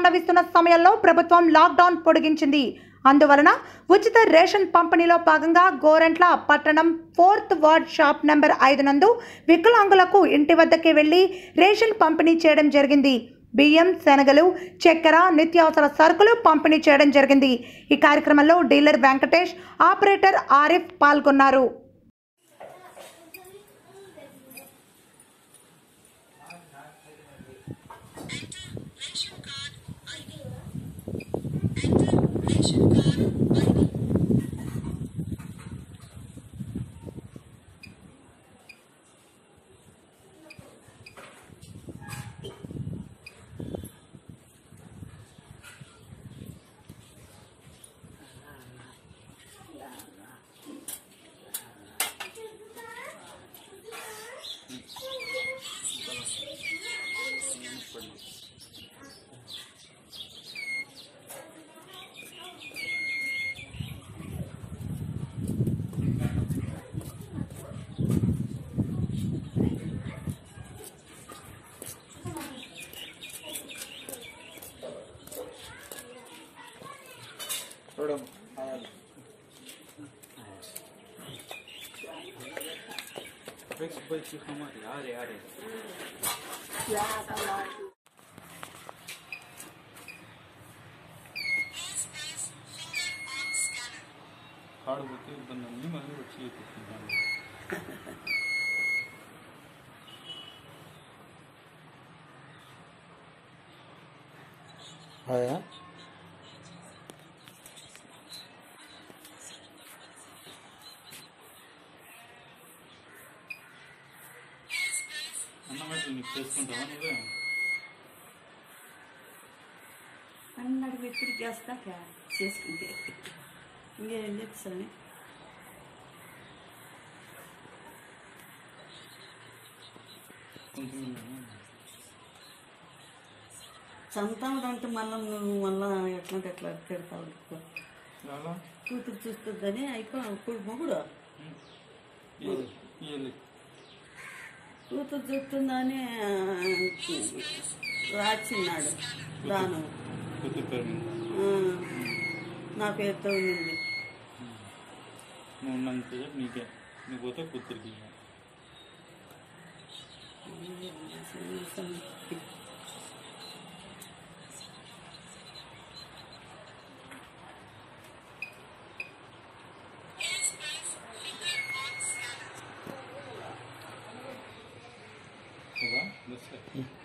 కొనసాగిస్తున్న సమయంలో ప్రభుత్వం లాక్డౌన్ పొడిగించింది అందువలన ఉచిత రేషన్ పంపిణీలో భాగంగా గోరంట్ల పట్టణం ఫోర్త్ వార్డ్ షాప్ నెంబర్ ఐదు నందు వికలాంగులకు ఇంటి వద్దకే వెళ్లి రేషన్ పంపిణీ చేయడం జరిగింది బియ్యం శనగలు చక్కెర నిత్యావసర సరుకులు పంపిణీ చేయడం జరిగింది ఈ కార్యక్రమంలో డీలర్ వెంకటేష్ ఆపరేటర్ ఆరిఫ్ పాల్గొన్నారు చూడం అరే అరే కాడు పోతే ఇబ్బంది మళ్ళీ వచ్చి చేపిస్తున్నాను అదే అన్నమాట నీకు చేసుకుంటావా నువ్వే అన్నడికి ఎప్పుడు చేస్తాక చేసుకుంటే ఇంకేం చెప్తాను కొంచెం సంతానం అంటే మళ్ళీ నువ్వు మళ్ళా ఎట్లాంటి ఎట్లా పెడతావు చాలా కూతురు చూస్తుందని అయిపో ఇప్పుడు మొగుడు ఇవ్వాలి కూతురు చూస్తుందని రాచిన్నాడు దాను కూతురు పేరు మీద ఆ, నా పేరుతో ఉండింది నువ్వు ఉన్నంతసేపు నీకే నువ్వు పోతే కూతురికి కదా బస్